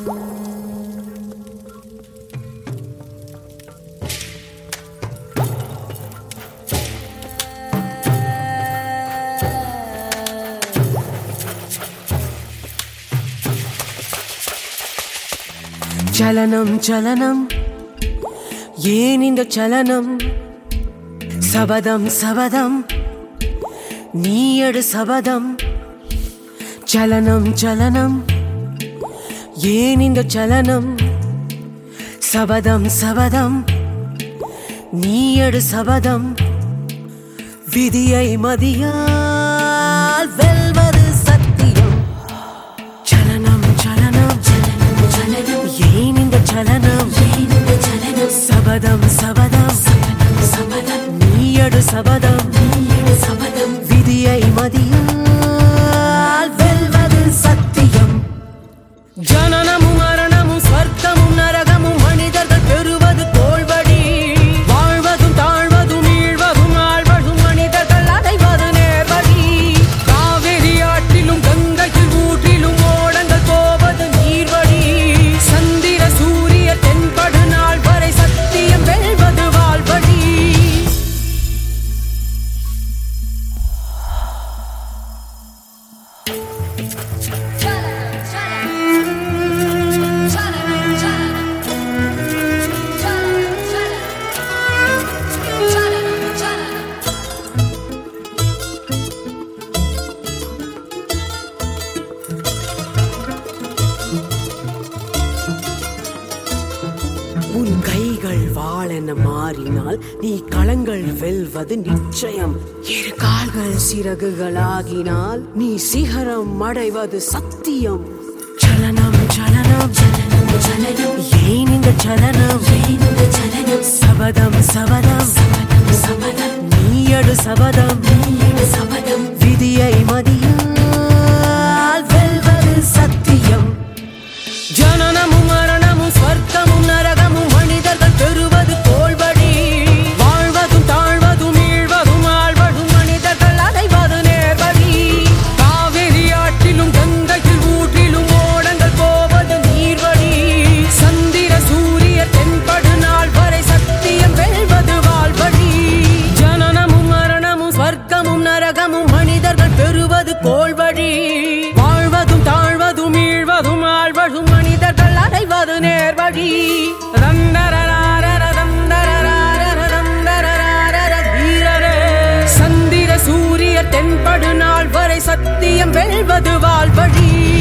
சலனம் சலனம் ஏன் இந்த சலனம் சபதம் சபதம் நீ எடு சபதம் சலனம் சலனம் ஏன் இந்த சலனம் சபதம் சபதம் நீ எடு சபதம் விதியை மதியால் வெல்வது சத்தியம் சலனம் சலனம் சலனம் ஏன் இந்த சலனம் ஏனிந்த சலனம் சபதம் சபதம் சபதம் சபதம் நீயடு சபதம் நீயடு சபதம் விதியை மதியால் வெல்வது சத்தியம் ஜனனமும் மரணமும் ஸ்வர்க்கமும் நரகமும் மனிதர்கள் பெறுவது தோல்வடி வாழ்வதும் தாழ்வதும் மீழ்வதும் ஆழ்வதும் மனிதர்கள் அடைவது நேர்வழி காவிரி ஆற்றிலும் கங்கையில் ஊற்றிலும் ஓடங்கள் போவது நீர்வழி சந்திர சூரிய தென்படு நாள் வரை சத்தியம் வெல்வது வாழ்வழி உன் கைகள் வாளென மாறினால் நீ களங்கள் வெல்வது நிச்சயம் இரு கால்கள் சிறகுகளாகினால் நீ சிகரம் அடைவது சத்தியம் சலனம் சலனம் சலனம் சலனம் ஏன் இந்த சலனம் ஏனிந்த சலனம் சபதம் சபதம் சபதம் சபதம் நீயடு சபதம் நீயடு சபதம் விதியை மதியால் வெல்வது சத்தியம் ஜனனமும் மரணமும் ஸ்வர்க்கமும் நரகமும் மனிதர்கள் பெறுவது தோல்வடி வாழ்வதும் தாழ்வதும் மீழ்வதும் ஆழ்வதும் மனிதர்கள் அடைவது நேர்வழி காவிரி ஆற்றிலும் கங்கையில் ஊற்றிலும் ஓடங்கள் போவது நீர்வழி சந்திர சூரிய தென்படு நாள் வரை சத்தியம் வெல்வது வாழ்வழி ஜனனமும் மரணமும் ஸ்வர்க்கமும் நரகமும் மனிதர்கள் பெறுவது கோள்வழி வாழ்வதும் தாழ்வதும் மீழ்வதும் ஆழ்வதும் மனிதர்கள் அடைவது நேர்வழி ரந்தரராரர ரந்தரராரர ரந்தரராரர வீரரே. சந்திர சூரிய தென்படு நாள் வரை சத்தியம் வெல்வது வாழ்வழி